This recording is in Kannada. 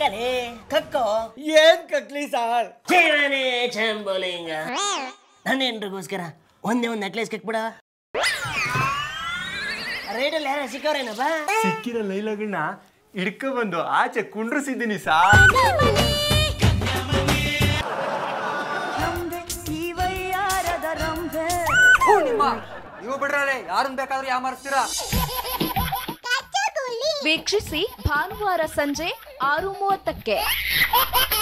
ಕಕ್ಕಲೇ ಕಕ್ಕೋ ಏನ್ ಕಕ್ಲಿ ಸಾರ್ ಚೇಳನೆ ಚಂಬೋಲಿಂಗ ನನ್ನ ಹೆಂಡ್ರಿಗೋಸ್ಕರ ಒಂದೇ ಒಂದು ನೆಕ್ಲೆಸ್ ಕಕ್ಬಿಡ ರೇಟಲ್ಲಿ ಯಾರ ಸಿಕ್ಕವ್ರೇನಪ್ಪ ಸಿಕ್ಕಿರೋ ಲೈಲಗಳನ್ನ ಹಿಡ್ಕೊ ಬಂದು ಆಚೆ ಕುಂಡ್ರಿಸಿದ್ದೀನಿ ಸಾರ್ ನೀವು ಬಿಡ್ರಲೆ ಯಾರನ್ನ ಬೇಕಾದ್ರೂ ಯಾಮಾರಿಸ್ತೀರಾ ವೀಕ್ಷಿಸಿ ಭಾನುವಾರ ಸಂಜೆ ಆರು ಮೂವತ್ತಕ್ಕೆ